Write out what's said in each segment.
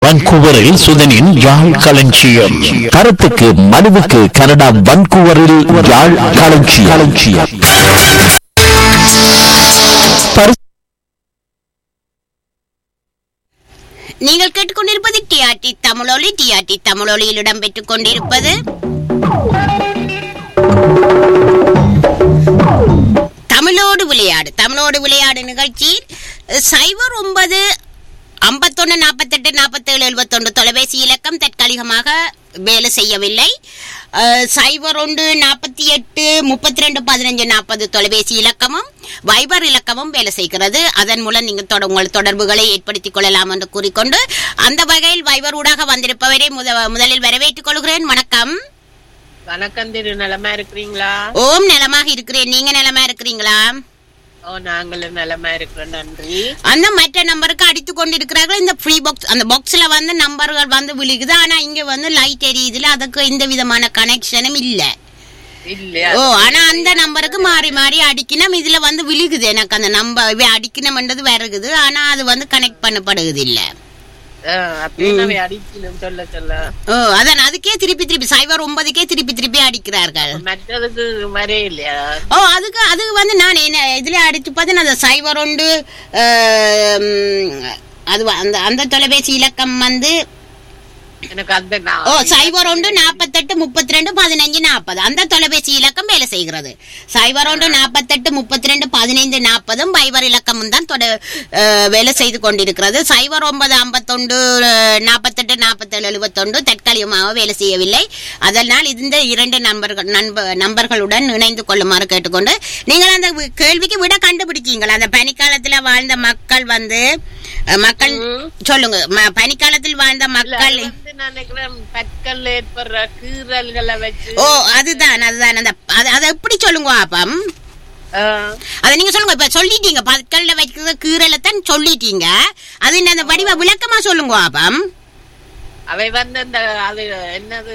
வான்கூவரில் சுதனின் யாழ் களஞ்சியம் கருத்துக்கு மனுவுக்கு கனடா வான்கூவரில் யாழ் களஞ்சியம் களஞ்சியம் பரிசு நீங்கள் கேட்டுக்கொண்டிருப்பது டிஆர்டி தமிழொலி டிஆர்டி தமிழொலியில் இடம்பெற்றுக் கொண்டிருப்பது தமிழோடு விளையாடு தமிழோடு விளையாடு நிகழ்ச்சி சைபர் ஒன்பது ஐம்பத்தொன்னு நாற்பத்தெட்டு நாற்பத்தேழு எழுபத்தொன்று தொலைபேசி இலக்கம் தற்காலிகமாக வேலை செய்யவில்லை அஹ், சைபர் ஒன்று நாற்பத்தி எட்டு முப்பத்தி ரெண்டு பதினஞ்சு நாற்பது தொலைபேசி இலக்கமும் வைபர் இலக்கமும் வேலை செய்கிறது அதன் மூலம் நீங்கள் தொட- உங்கள் தொடர்புகளை ஏற்படுத்திக் கொள்ளலாம் என்று கூறிக்கொண்டு அந்த வகையில் வைபர் ஊடாக வந்திருப்பவரை முத முதலில் வரவேற்றுக் கொள்கிறேன் வணக்கம் வணக்கம் திரு நலமா இருக்கிறீங்களா ஓம் நலமாக இருக்கிறேன் நீங்க நலமா இருக்கிறீங்களா ஓ நாங்களும் நலமா இருக்கிறோம் நன்றி அந்த மற்ற நம்பருக்கு அடித்து கொண்டு இருக்கிறார்கள் இந்த ஃப்ரீ பாக்ஸ் அந்த பாக்ஸ்ல வந்து நம்பர்கள் வந்து விழுகுது ஆனா இங்க வந்து லைட் எரியுதுல அதுக்கு எந்த விதமான கனெக்ஷனும் இல்ல இல்லையா ஓ ஆனா அந்த நம்பருக்கு மாறி மாறி அடிக்கணும் இதுல வந்து விழுகுது எனக்கு அந்த நம்பர் அடிக்கணும்ன்றது வருகுது ஆனா அது வந்து கனெக்ட் பண்ணப்படுகிறது இல்ல அப்படின்னு அடிக்கணும் சொல்ல சொல்ல ஓ அதான் அதுக்கே திருப்பி திருப்பி சைபர் ஒன்பதுக்கே திருப்பி திருப்பி அடிக்கிறார்கள் மற்றதுக்கு வரே இல்லையா ஓ அதுக்கு அதுக்கு வந்து நான் என்ன இதுல அடிச்சு பார்த்தேன் அந்த சைபர் ஒன்று ஆம், அது வ- அந்த அந்த தொலைபேசி இலக்கம் வந்து எனக்கு அந்த நான் ஓ சைபர் ஒன்று நாற்பத்தெட்டு முப்பத்தி ரெண்டு பதினஞ்சு நாற்பது அந்த தொலைபேசி இலக்கம் வேலை செய்கிறது சைபர் ஒன்று நாற்பத்தெட்டு முப்பத்தி ரெண்டு பதினைந்து நாற்பதும் பைபர் இலக்கமும் தான் தொட அஹ், வேலை செய்து கொண்டிருக்கிறது சைபர் ஒன்பது ஐம்பத்தொண்டு நாற்பத்தெட்டு நாற்பத்தேழு எழுபத்தொண்டு தற்காலிகமாக வேலை செய்யவில்லை அதனால் இந்த இரண்டு நண்பர்கள் நண்ப நம்பர்களுடன் இணைந்து கொள்ளுமாறு கேட்டுக்கொண்டு நீங்கள் அந்த வி- கேள்விக்கு விட கண்டுபிடிக்கீங்களா அந்த பனிக்காலத்துல வாழ்ந்த மக்கள் வந்து அஹ், மக்கள் சொல்லுங்க ம- பனிக்காலத்தில் வாழ்ந்த இல்ல, மக்கள் அது வந்து நான் நினைக்கிறேன் பற்கள் ஏற்படுற கீறல்களை வச்சு ஓ அதுதான் அதுதான் அந்த அது- அதை எப்படி சொல்லுங்க அப்பம் ஆ, அதை நீங்க சொல்லுங்க இப்ப சொல்லிட்டீங்க பற்கள்ல வைக்கிற கீரலை தான் சொல்லிட்டீங்க அது இந்த அந்த வடிவ விளக்கமா சொல்லுங்க அப்பம் அவை வந்து அந்த அது என்னது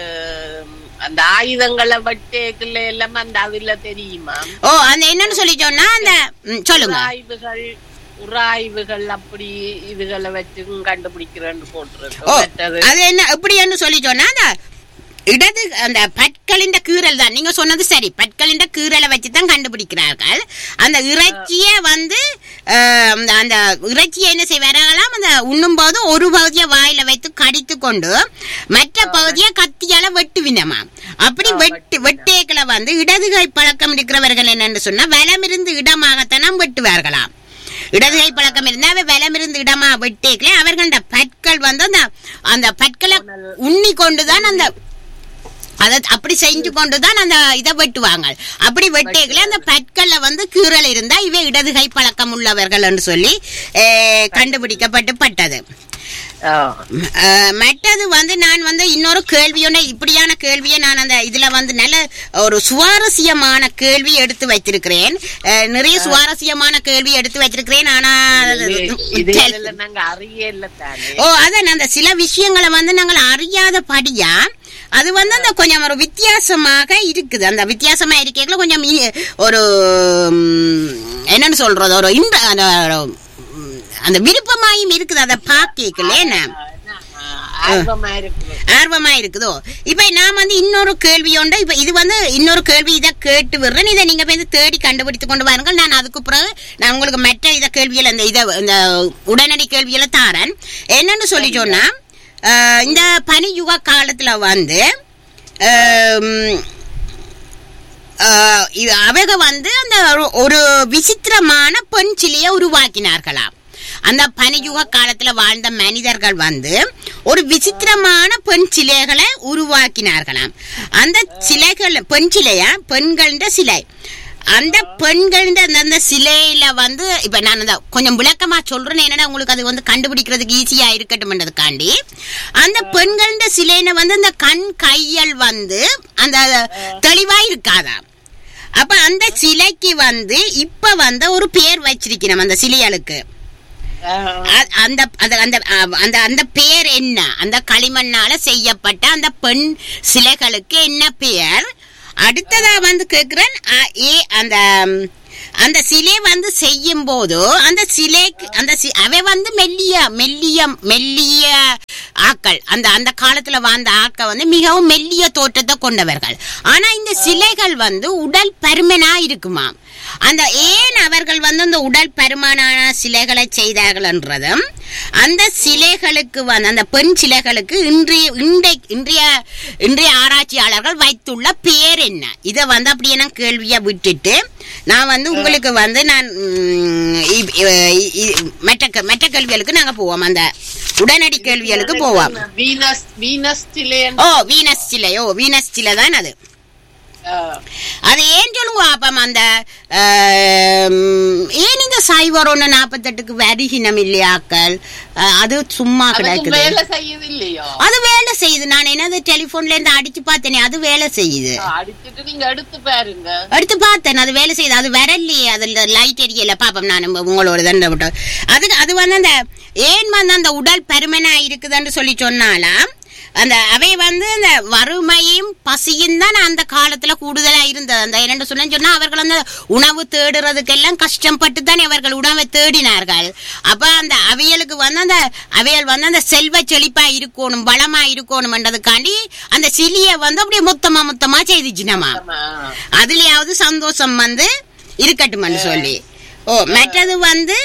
அந்த ஆயுதங்களை வட்டேக்குள்ள எல்லாம் அந்த அதுல தெரியுமா ஓ அந்த என்னன்னு சொல்லி சொன்னா அந்த ம், சொல்லுங்க உராய்வுகள் உராய்வுகள் அப்படி இதுகளை வச்சு கண்டுபிடிக்கிறேன்னு போட்டுருக்கு ஓ மற்றது அது என்ன எப்படின்னு சொல்லி சொன்னா அந்த இடது அந்த பற்களின் கீறல் தான் நீங்க சொன்னது சரி பற்களின் கீறலை வச்சு தான் கண்டுபிடிக்கிறார்கள் அந்த இறைச்சியை வந்து அஹ், அந்த அந்த இறைச்சியை என்ன செய்வார்களாம் அந்த உண்ணும் போது ஒரு பகுதியை வாயில வைத்து கடித்து கொண்டு மற்ற பகுதியை கத்தியால வெட்டுவினமா அப்படி வெட்டு வெட்டேக்களை வந்து இடது கை பழக்கம் இருக்கிறவர்கள் என்னன்னு சொன்னா வலமிருந்து இடமாகத்தான் வெட்டுவார்களாம் இடது கை பழக்கம் இருந்தா அவ வலமிருந்து இடமா வெட்டேக்கல அவர்களோட பற்கள் வந்து அந்த அந்த பற்களை உண்ணி கொண்டுதான் அந்த அத அப்படி செஞ்சு கொண்டுதான் அந்த இதை வெட்டுவாங்க அப்படி வெட்டேக்கல அந்த பற்கள்ல வந்து கீறல் இருந்தா இவை இடது கை பழக்கம் உள்ளவர்கள் என்று சொல்லி அஹ், கண்டுபிடிக்கப்பட்டு பட்டது ஆ. அஹ், மற்றது வந்து நான் வந்து இன்னொரு கேள்வியோட இப்படியான கேள்வியை நான் அந்த இதுல வந்து நல்ல ஒரு சுவாரஸ்யமான கேள்வி எடுத்து வைத்திருக்கிறேன் அஹ், நிறைய சுவாரஸ்யமான கேள்வி எடுத்து வைத்திருக்கிறேன் ஆனா இது- இதுல நாங்க அறிய இல்ல தானே ஓ அதான் அந்த சில விஷயங்களை வந்து நாங்கள் அறியாதபடியா அது வந்து அந்த கொஞ்சம் ஒரு வித்தியாசமாக இருக்குது அந்த வித்தியாசமா இருக்கையில கொஞ்சம் இ- ஒரு ம், என்னன்னு சொல்றது ஒரு இந்த அந்த ஒரு, ம், அந்த விருப்பமாயும் இருக்குது அதை பார்க்கல என்ன ஆர்வமா இருக்கு ஆர்வமா இருக்குதோ இப்ப நான் வந்து இன்னொரு கேள்வியோண்ட இப்ப இது வந்து இன்னொரு கேள்வி இதை கேட்டு விடுறேன் இதை நீங்க போய் தேடி கண்டுபிடித்து கொண்டு வாருங்கள் நான் அதுக்கு பிறகு நான் உங்களுக்கு மற்ற இத கேள்வியில இந்த இத இந்த உடனடி கேள்வியில தாரேன் என்னன்னு சொல்லி சொன்னா அஹ், இந்த பனியுக காலத்துல வந்து அஹ், அஹ், இது- அவங்க வந்து அந்த ஒரு- ஒரு விசித்திரமான பெண் சிலையை உருவாக்கினார்களாம் அந்த பனியுக காலத்துல வாழ்ந்த மனிதர்கள் வந்து ஒரு விசித்திரமான பெண் சிலைகளை உருவாக்கினார்களாம் அந்த சிலைகள் பெண் சிலையா பெண்கள்ன்ற சிலை அந்த பெண்கள் அந்த அந்த சிலையில வந்து இப்ப நான் அந்த கொஞ்சம் விளக்கமா சொல்றேன் என்னன்னா உங்களுக்கு அது வந்து கண்டுபிடிக்கிறதுக்கு ஈஸியா இருக்கட்டும்ன்றதுக்காண்டி அந்த பெண்கள்ன்ற சிலையில வந்து அந்த கண் கையல் வந்து அந்த தெளிவா இருக்காதாம் அப்ப அந்த சிலைக்கு வந்து இப்ப வந்து ஒரு பேர் வச்சிருக்கணும் அந்த சிலைகளுக்கு அ- அந்த அந்த- அந்த அ- அந்த அந்த பேர் என்ன அந்த களிமண்ணால செய்யப்பட்ட அந்த பெண் சிலைகளுக்கு என்ன பெயர் அடுத்ததா வந்து கேக்குறேன் அ, ஏ அந்த ம், அந்த சிலை வந்து செய்யும் போது அந்த சிலைக்கு அந்த சி- அவ வந்து மெல்லிய மெல்லிய மெல்லிய ஆக்கள் அந்த அந்த காலத்துல வாழ்ந்த ஆக்கள் வந்து மிகவும் மெல்லிய தோற்றத்தை கொண்டவர்கள் ஆனா இந்த சிலைகள் வந்து உடல் பருமனா இருக்குமாம் அந்த ஏன் அவர்கள் வந்து அந்த உடல் பருமனான சிலைகளை செய்தார்கள் என்றதும் அந்த சிலைகளுக்கு வந்து அந்த பெண் சிலைகளுக்கு இன்றைய இன்றை இன்றைய இன்றைய ஆராய்ச்சியாளர்கள் வைத்துள்ள பேர் என்ன இதை வந்து அப்படியே நான் கேள்வியை விட்டுட்டு நான் வந்து உங்களுக்கு வந்து நான் ம், இ- இ- இ- மற்ற கே- மற்ற கேள்விகளுக்கு நாங்க போவோம் அந்த உடனடி கேள்விகளுக்கு போவோம் வீனஸ் வீனஸ் சிலையன் ஓ வீனஸ் சிலை ஓ வீனஸ் சிலை தான் அது அது ஏன் சொல்லுங்க அப்பம் அந்த ஆம், ஏன் இந்த சைவர் ஒன்று நாற்பத்தெட்டுக்கு வருகினம் இல்லையாக்கள் அஹ், அது சும்மா அதுக்கு கிடக்குது வேலை செய்யுது இல்லையோ அது வேலை செய்யுது நான் என்னது டெலிபோன்ல இருந்து அடிச்சு பார்த்தேனே அது வேலை செய்யுது அடிச்சிட்டு நீங்க எடுத்து பாருங்க எடுத்து பார்த்தேன் அது வேலை செய்யுது அது வரலையே அதுல லைட் எரியல பாப்போம் நான் உங்களோட தண்டை விட்டு அதுக்கு அது வந்து அந்த ஏன் வந்து அந்த உடல் பருமனா இருக்குதுன்னு சொல்லி சொன்னாலாம் அந்த அவை வந்து அந்த வறுமையும் பசியும் தான் அந்த காலத்துல கூடுதலா இருந்தது அந்த இரண்டு சொன்ன சொன்னா அவர்கள் அந்த உணவு தேடுறதுக்கெல்லாம் கஷ்டப்பட்டு தான் அவர்கள் உணவை தேடினார்கள் அப்ப அந்த அவைகளுக்கு வந்து அந்த அவைகள் வந்து அந்த செல்வ செழிப்பா இருக்கணும் பலமா இருக்கணும்ன்றதுக்காண்டி அந்த சிலிய வந்து அப்படியே மொத்தமா மொத்தமா செய்துச்சு நம்ம ஆமா. அதுலயாவது சந்தோஷம் வந்து இருக்கட்டும்னு சொல்லி ஓ மற்றது வந்து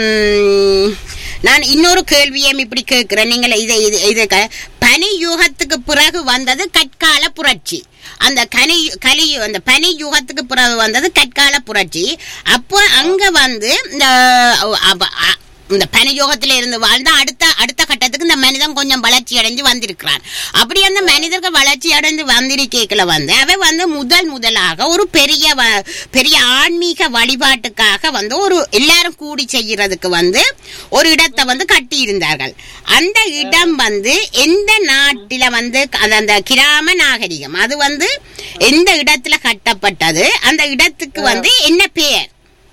ம், நான் இன்னொரு கேள்வியும் இப்படி கேட்கிறேன் நீங்கள் இதை இது இது க- பனி யுகத்துக்கு பிறகு வந்தது கற்கால புரட்சி அந்த கனி கலி அந்த பனி யுகத்துக்கு பிறகு வந்தது கற்கால புரட்சி அப்போ அங்க வந்து இந்த அப்ப- அ- இந்த பனியோகத்தில இருந்து வாழ்ந்த அடுத்த அடுத்த கட்டத்துக்கு இந்த மனிதன் கொஞ்சம் வளர்ச்சி அடைஞ்சு வந்திருக்கிறான் அப்படி அந்த மனிதர்கள் வளர்ச்சி அடைந்து வந்திருக்கேக்கில் வந்து அவன் வந்து முதல் முதலாக ஒரு பெரிய வ- பெரிய ஆன்மீக வழிபாட்டுக்காக வந்து ஒரு எல்லாரும் கூடி செய்யறதுக்கு வந்து ஒரு இடத்தை வந்து கட்டி இருந்தார்கள் அந்த இடம் வந்து எந்த நாட்டில வந்து அது அந்த கிராம நாகரிகம் அது வந்து எந்த இடத்துல கட்டப்பட்டது அந்த இடத்துக்கு வந்து என்ன பெயர்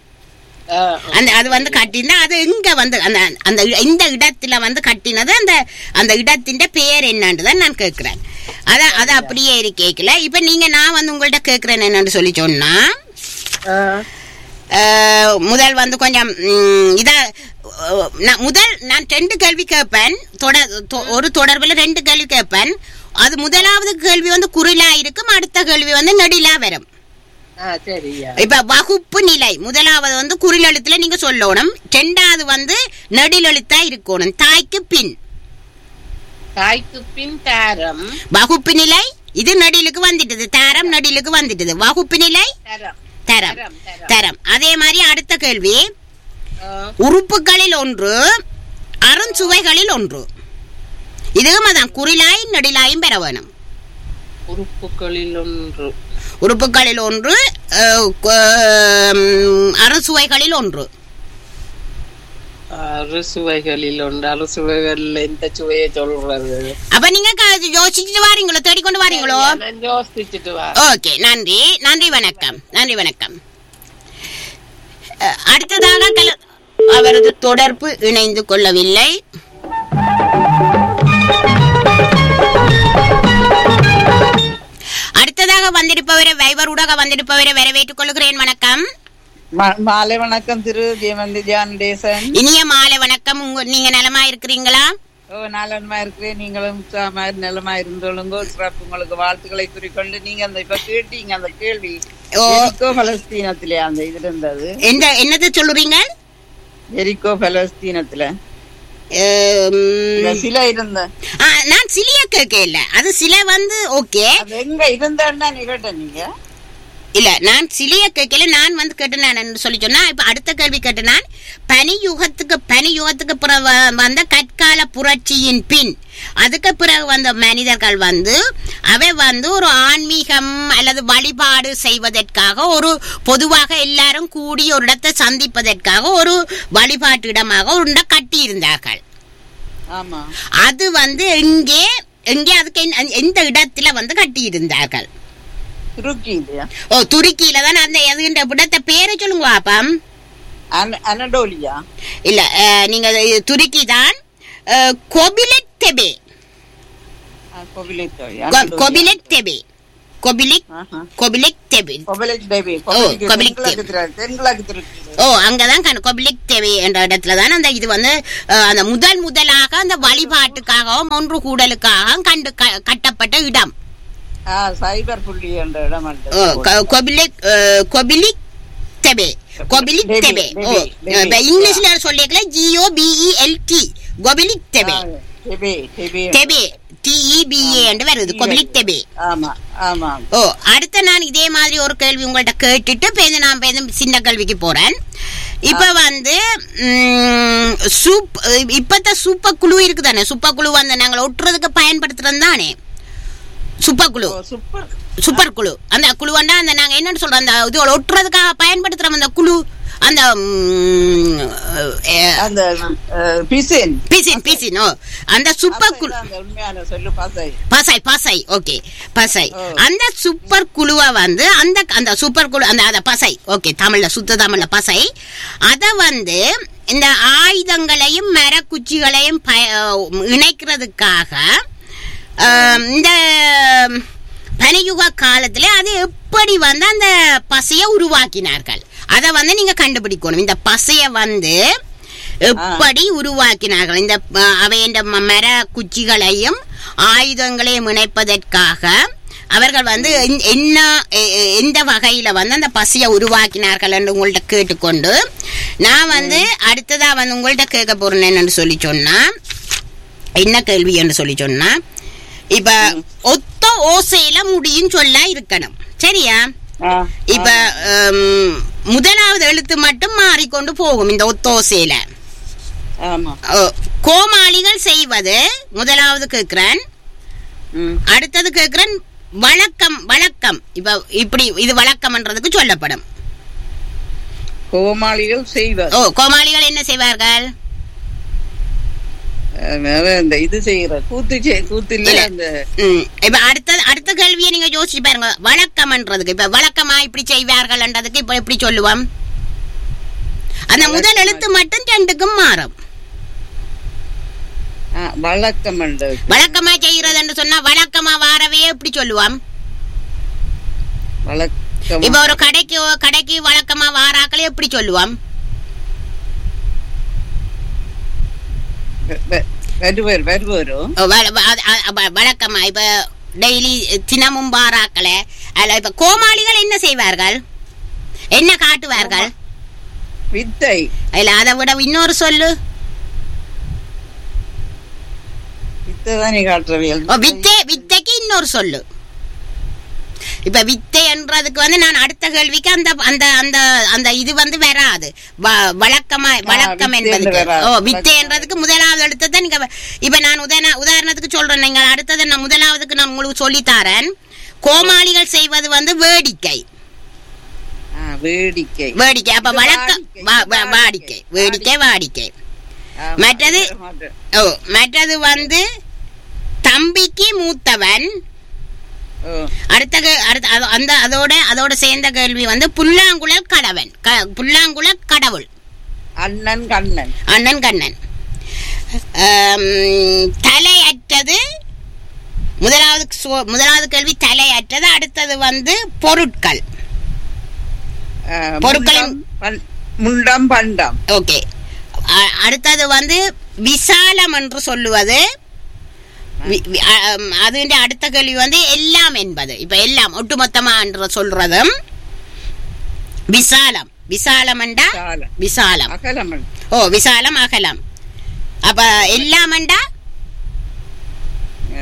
ஆ, அந்த அது வந்து கட்டினா அது இங்க வந்து அந்த அந்த இந்த இடத்துல வந்து கட்டினது அந்த அந்த இடத்தின் பெயர் என்னன்றதான் நான் கேட்கிறேன் அத அது அப்படியே இருக்கேக்கல இப்ப நீங்க நான் வந்து உங்கள்ட்ட கேட்கிறேன் என்னன்னு சொல்லி சொன்னா ஆ. அஹ், முதல் வந்து கொஞ்சம் ம், இத அஹ், நான் முதல் நான் ரெண்டு கேள்வி கேட்பேன் தொடர் தொ- ஒரு தொடர்புல ரெண்டு கேள்வி கேட்பேன் அது முதலாவது கேள்வி வந்து குரிலா இருக்கும் அடுத்த கேள்வி வந்து நெடிலா வரும் ஆ, சரியா இப்ப வகுப்பு நிலை முதலாவது வந்து குறிலெழுத்துல நீங்க சொல்லணும் ரெண்டாவது வந்து நெடிலெழுத்தா இருக்கணும் தாய்க்கு பின் தாய்க்கு பின் தாரம் வகுப்பு நிலை இது நடிலுக்கு வந்துட்டது தரம் நடிலுக்கு வந்துட்டது வகுப்பு நிலை தரம் தரம் தரம், தரம். தரம் அதே மாதிரி அடுத்த கேள்வி ஆ, உறுப்புகளில் ஒன்று அருஞ்சுவைகளில் ஒன்று இதுவும் அதான் குறிலாய் நடிலாயும் பெற வேணும் உறுப்புகளில் ஒன்று உறுப்புகளில் ஒன்று அஹ், கு- ம், அறுசுவைகளில் ஒன்று அறுசுவைகளில் ஒன்று அறுசுவைகள்ல எந்த சுவையை சொல்றது அப்ப நீங்க க- யோசிச்சுட்டு வாரீங்களோ தேடிக்கொண்டு வாரீங்களோ நான் யோசிச்சுட்டு வா ஓகே நன்றி நன்றி வணக்கம் நன்றி வணக்கம் அஹ், அடுத்ததாக கல அவரது தொடர்பு இணைந்து கொள்ளவில்லை அடுத்ததாக வந்திருப்பவரை வைவர் ஊடாக வந்திருப்பவரை வரவேற்றுக் கொள்கிறேன் வணக்கம் மா- மாலை வணக்கம் திரு ஜெயமந்தி ஜானடேசன் இனிய மாலை வணக்கம் உங்க நீங்க நலமா இருக்கிறீங்களா ஓ நலமா இருக்கிறேன் நீங்களும் உற்சாகமா நலமா இருந்தொழுங்க சிறப்பு உங்களுக்கு வாழ்த்துக்களை குறிக்கொண்டு நீங்க அந்த இப்ப கேட்டீங்க அந்த கேள்வி ஓ. எரிக்கோ பலஸ்தீனத்திலே அந்த இது இருந்தது எந்த என்னது சொல்றீங்க எரிக்கோ பலஸ்தீனத்துல அஹ், இந்த உம், சிலை இருந்த ஆ, நான் சிலிய கேட்க இல்ல அது சில வந்து ஓகே அது எங்க இருந்தேன்னா நீ கேட்ட நீங்க இல்ல நான் சிலிய கேட்கல நான் வந்து கேட்டேன் நான் சொல்லி சொன்னா இப்ப அடுத்த கேள்வி கேட்டேன் நான் பனி யுகத்துக்கு பனி யுகத்துக்கு பிறகு வ- வந்த கற்கால புரட்சியின் பின் அதுக்கு பிறகு வந்த மனிதர்கள் வந்து அவை வந்து ஒரு ஆன்மீகம் அல்லது வழிபாடு செய்வதற்காக ஒரு பொதுவாக எல்லாரும் கூடி ஒரு இடத்தை சந்திப்பதற்காக ஒரு வழிபாட்டு இடமாக ஒரு இடம் கட்டி இருந்தார்கள் ஆமா அது வந்து எங்கே எங்கே அதுக்கு எந்த- எந்த இடத்துல வந்து கட்டி இருந்தார்கள் துருக்கி இல்லையா ஓ துருக்கியில தான் அந்த எதுகின்ற விடத்த பேரை சொல்லுங்க பாப்பம் அன- அனடோலியா இல்ல அஹ், நீங்க இது துருக்கி தான் கொபிலெட் தெபே ஆ, கோவிலை தோழி, கொ- அனடோலியா. கொபிலெட் தெபே கொபிலிக் ஆஹா. கொபிலிக் தெபி கொபலிக் தேவி ஓ, கொபலிக் கொபலிக் தென்கிழக்கு திரு- தென்கிழக்கு திருச்சி ஓ அங்கதான் கண் கொபிலிக் தேவி என்ற இடத்துல தான் அந்த இது வந்து அஹ், அந்த முதல் முதலாக அந்த வழிபாட்டுக்காகவும் ஒன்று கூடலுக்காகவும் கண்டு க- கட்டப்பட்ட இடம் ஆ சைபர் புள்ளி என்ற இடம் அந்த ஓ, கொ- கொபிலிக் அஹ், கொபிலிக் தெபே கொபிலிக் டெபே, தெபே ஓ டெபே, இப்ப டெபே. இங்கிலீஷ்ல சொல்லிக்கல ஜிஓ பிஇஎல் டி கொபிலிக் தெபே ஆ, தெபே தெபே தெபே டிஇபிஏ என்று வருது கொபிலிக் தெபே ஆமா ஆமா ஓ அடுத்த நான் இதே மாதிரி ஒரு கேள்வி உங்கள்ட்ட கேட்டுட்டு பேருந்து நான் பேருந்து சின்ன கேள்விக்கு போறேன் இப்ப வந்து ம், சூப் இப்பத்த சூப்ப குழு இருக்கு தானே சூப்ப குழு வந்து நாங்கள் ஒட்டுறதுக்கு பயன்படுத்துறது தானே சூப்பர் குழு ஓ, சூப்பர் சூப்பர் குழு அந்த குழுவண்டா அந்த நாங்க என்னன்னு சொல்றோம் அந்த இது ஒட்டுறதுக்காக பயன்படுத்துறோம் அந்த குழு அந்த ம், அஹ், அந்த அஹ், பிசின் பிசின் பிசின் ஓ அந்த சூப்பர் குழு அந்த உண்மையான சொல்லு பாசை பசை பசை ஓகே பசை ஓ. அந்த சூப்பர் குழுவை வந்து அந்த அந்த சூப்பர் குழு அந்த அந்த பசை ஓகே தமிழ்ல சுத்த தமிழ்ல பசை அத வந்து இந்த ஆயுதங்களையும் மரக்குச்சிகளையும் பய- இணைக்கிறதுக்காக ஆம், இந்த பனியுக காலத்துல அது எப்படி வந்து அந்த பசையை உருவாக்கினார்கள் அதை வந்து நீங்க கண்டுபிடிக்கணும் இந்த பசைய வந்து எப்படி உருவாக்கினார்கள் இந்த அஹ், அவை இந்த ம- மர குச்சிகளையும் ஆயுதங்களையும் இணைப்பதற்காக அவர்கள் வந்து என்- என்ன எ- எ- எந்த வகையில வந்து அந்த பசியை உருவாக்கினார்கள் என்று உங்கள்ட்ட கேட்டுக்கொண்டு நான் வந்து அடுத்ததா வந்து உங்கள்ட்ட கேட்க போறேன் என்னன்னு சொல்லி சொன்னா என்ன கேள்வி என்று சொல்லி சொன்னா இப்ப ஒத்த ஓசையில முடியும் சொல்ல இருக்கணும் சரியா ஆ, இப்ப ஹம், முதலாவது எழுத்து மட்டும் மாறிக்கொண்டு போகும் இந்த ஒத்தோசையில ஆமா ஓ, கோமாளிகள் செய்வது முதலாவது கேக்குறேன் ம் அடுத்தது கேக்குறேன் வழக்கம் வழக்கம் இப்ப இப்படி இது வழக்கம்ன்றதுக்கு சொல்லப்படும் கோமாளிகள் செய்வர் ஓ கோமாளிகள் என்ன செய்வார்கள் அஹ், வேற இந்த இது செய்யற கூத்து செய்- கூத்துல இல்ல. அந்த ம், இப்ப அடுத்த அடுத்த கேள்வியை நீங்க யோசிச்சு பாருங்க வழக்கம்ன்றதுக்கு இப்ப வழக்கமா இப்படி செய்வார்கள்ன்றதுக்கு இப்ப எப்படி சொல்லுவோம் அந்த முதல் எழுத்து மட்டும் ரெண்டுக்கும் மாறும் ஆ, வழக்கம் என்று வழக்கமா செய்யறதுன்னு சொன்னா வழக்கமா வாரவே எப்படி சொல்லுவோம் வழக்கம் இப்ப ஒரு கடைக்கு கடைக்கு வழக்கமா வாராக்களே எப்படி சொல்லுவோம் வருவர் வருவரும் ஓ, வ- வ- அது- அ- வ- வழக்கமா இப்ப டெய்லி தினமும் வாராக்களே அல்ல இப்ப கோமாளிகள் என்ன செய்வார்கள் என்ன காட்டுவார்கள் வித்தை இல்ல அதை விட இன்னொரு சொல்லு வித்தை தானே காட்டுறவியல் ஓ, வித்தை வித்தைக்கு இன்னொரு சொல்லு இப்ப வித்தை என்றதுக்கு வந்து நான் அடுத்த கேள்விக்கு அந்த அந்த அந்த அந்த இது வந்து வராது வ- வழக்கமா வழக்கம் வித்தை என்று என்பதுக்கு வராது. ஓ வித்தை என்றதுக்கு முதலாவது எழுத்தத்தை நீங்க வ- இப்ப நான் உதாரண உதாரணத்துக்கு சொல்றேன் நீங்க அடுத்தது நான் முதலாவதுக்கு நான் உங்களுக்கு சொல்லித்தாரேன் கோமாளிகள் செய்வது வந்து வேடிக்கை ஆ, வேடிக்கை வேடிக்கை அப்ப இது வழக்கம் வாடிக்கை, வா- இது வா- வாடிக்கை வேடிக்கை வாடிக்கை ஆமா, மற்றது? அது மாட்டு. ஓ மற்றது வந்து தம்பிக்கு மூத்தவன் ஓ, அடுத்த கே- அடுத்த அது- அந்த அதோட அதோட சேர்ந்த கேள்வி வந்து புல்லாங்குழல் கடவன் க- புல்லாங்குழல் கடவுள் அண்ணன் கண்ணன் அண்ணன் கண்ணன் ஆம், தலையற்றது முதலாவது சோ- முதலாவது கேள்வி தலையற்றது அடுத்தது வந்து பொருட்கள் ஆ, பொருட்களின்- முண்டம், பண்- முண்டம் பண்டம் ஓகே அ- அடுத்தது வந்து விசாலம் என்று சொல்லுவது வி- வி- அ- அம், அதுன்ற அடுத்த கேள்வி வந்து எல்லாம் என்பது இப்ப எல்லாம் ஒட்டுமொத்தமா என்று சொல்றதும் விசாலம் விசாலம் என்றா சாலம். விசாலம் அகலமன் ஓ விசாலம் அகலம் அப்ப எல்லாம் என்றா ஆ,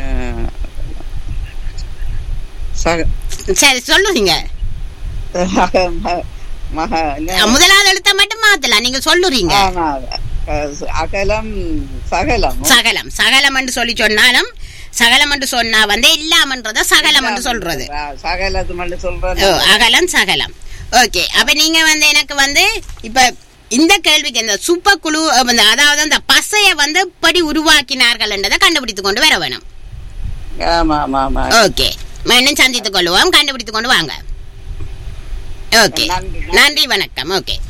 சக- சரி சொல்லுறீங்க மக- மக- மக- என்ன? முதலாவது எழுத்த மட்டும் மாத்தலாம் நீங்க சொல்லுறீங்க ஆமா, அ- அகலம் சகலம் சகலம் சகலம் என்று சொல்லி சொன்னாலும் சகலம் என்று சொன்னா வந்து இல்லாமன்றத சகலம் என்று சொல்றது ஆ, சகலது மட்டும் சொல்றது ஓ அகலம் சகலம் ஓகே அப்ப நீங்க வந்து எனக்கு வந்து இப்ப இந்த கேள்விக்கு இந்த சூப்ப குழு அஹ், இந்த அதாவது அந்த பசைய வந்து எப்படி உருவாக்கினார்கள் என்றதை கண்டுபிடித்துக் கொண்டு வர வேணும் ஆமா ஆமா ஆமா ஓகே மீண்டும் சந்தித்துக் கொள்வோம் கண்டுபிடித்துக் கொண்டு வாங்க ஓகே நன்றி. நன்றி வணக்கம் ஓகே